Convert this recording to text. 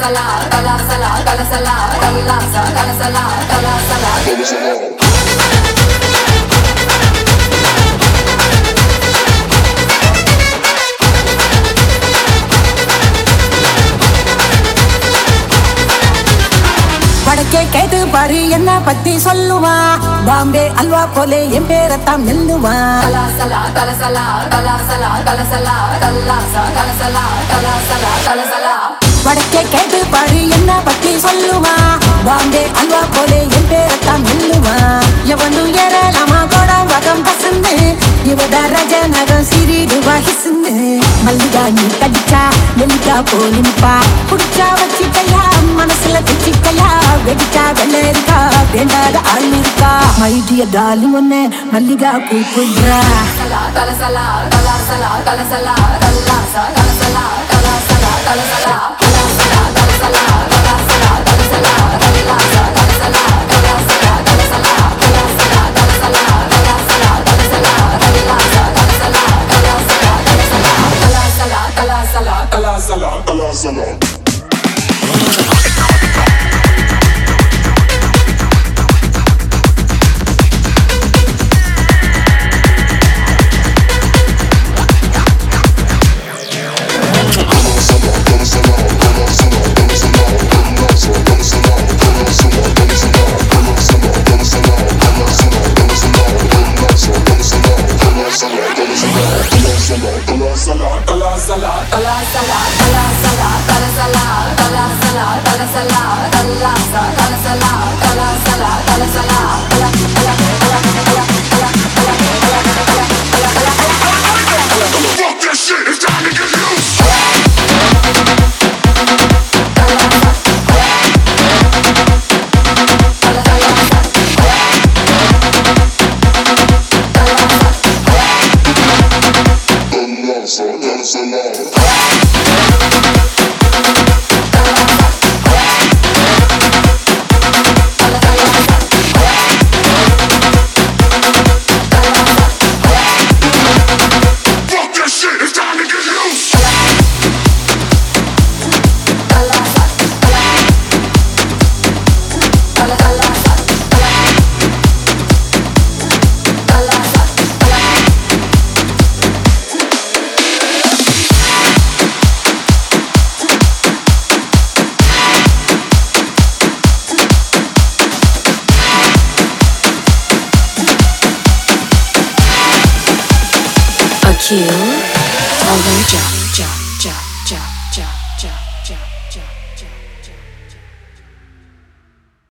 கலசலா கலசலா கலசலா கல்லாசா கலசலா கலசலா வடக்கே கேட்டு பாரு என்ன பத்தி சொல்லுவா பாம்பே அல்வா போலே என் பேரத்தான் நெல்லுவா கலசலா கலசலா கலசலா கலசலா கல்லாசா கலசலா கலசலா கலசலா வடக்கே கேட்டு பாரு என்ன பத்தி சொல்லுவா பாம்பே அல்வா போலே என் பேரத்தான் நெல்லுவா எவனு ஏறலாமா கோட வகம் பசந்து இவட ரஜ நகம் சிறிடுவா ஹிசுந்து மல்லிகா நீ கடிச்சா நெல்லிக்கா போலிப்பா புடிச்சா வச்சிக்கையா மனசுல வச்சிக்கையா வெடிச்சா வெள்ளரிக்கா வேண்டாத ஆள் இருக்கா மைடிய டாலி ஒன்னு மல்லிகா பூ புல்றா கலசலா கலசலா கலசலா கலசலா கல்லாசா கலசலா கலசலா கலசலா கலசலா கலசலா கலசலா கலசலா கல்லாசா கலசலா கலசலா கலசலா கலசலா கலசலா கலசலா கலசலா கல்லாசா கலசலா கலசலா கலசலா கலசலா கலசலா Kalasala, Kalasala. Kalasala, கலசலா கலசலா கலசலா கலசலா கலசலா கலசலா கல்லாசா கலசலா கலசலா கலசலா கல கல கல கல கல Fuck this shit, it's time to get loose. Kalasa, Kalasala. Fuck this shit, it's time to get loose. Akil Alaja.